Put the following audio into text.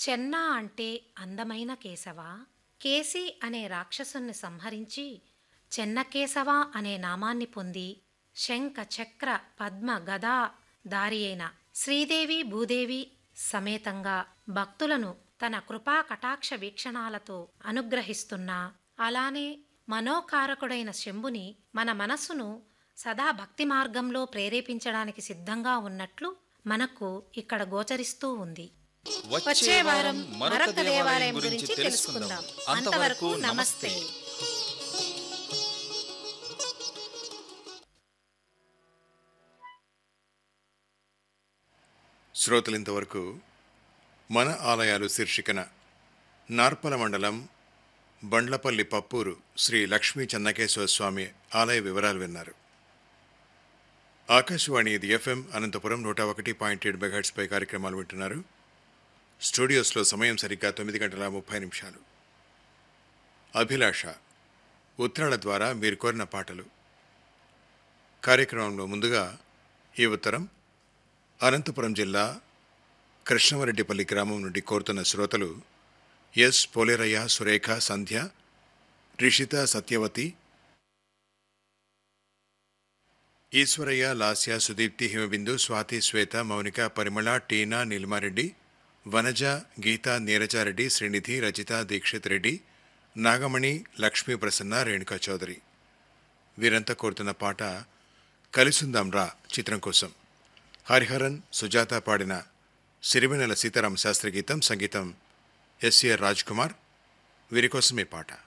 చెన్నా అంటే అందమైన కేశవ కేసి అనే రాక్షసుని సంహరించి చెన్నకేశవ అనే నామాన్ని పొంది శంఖ చక్ర పద్మ గదా దారి అయిన శ్రీదేవి భూదేవి సమేతంగా భక్తులను తన కృపా కటాక్ష వీక్షణాలతో అనుగ్రహిస్తున్న అలానే మనోకారకుడైన శంభుని మన మనస్సును సదా భక్తి మార్గంలో ప్రేరేపించడానికి సిద్ధంగా ఉన్నట్లు మనకు ఇక్కడ గోచరిస్తూ ఉంది వచ్చే వారం మరొక దేవాలయం గురించి తెలుసుకుందాం అంతవరకు నమస్తే శ్రోతలింతవరకు మన ఆలయాలు శీర్షికన నార్పల మండలం బండ్లపల్లి పప్పూరు శ్రీ లక్ష్మీ చెన్నకేశ్వర స్వామి ఆలయ వివరాలు విన్నారు ఆకాశవాణి ఇది ఎఫ్ఎం అనంతపురం నూట ఒకటి పాయింట్ ఏడు మెగాట్స్పై కార్యక్రమాలు వింటున్నారు స్టూడియోస్లో సమయం సరిగ్గా తొమ్మిది గంటల ముప్పై నిమిషాలు అభిలాష ఉత్తరాల ద్వారా మీరు కోరిన పాటలు కార్యక్రమంలో ముందుగా ఈ ఉత్తరం అనంతపురం జిల్లా కృష్ణవరెడ్డిపల్లి గ్రామం నుండి కోరుతున్న శ్రోతలు ఎస్ పోలేరయ్య సురేఖ సంధ్య రిషిత సత్యవతి ఈశ్వరయ్య లాస్య సుదీప్తి హిమబిందు స్వాతి శ్వేత మౌనిక పరిమళ టీనా నీలిమారెడ్డి వనజ గీత నీరజారెడ్డి శ్రీనిధి రజిత దీక్షిత్ రెడ్డి నాగమణి లక్ష్మీ ప్రసన్న రేణుకా చౌదరి వీరంతా కోరుతున్న పాట కలిసుందాం రా చిత్రం కోసం హరిహరన్ సుజాత పాడిన సిరివెనెల సీతారామ శాస్త్రి గీతం సంగీతం ఎస్ఏఆర్ రాజ్ కుమార్ వీరి కోసం ఈ పాట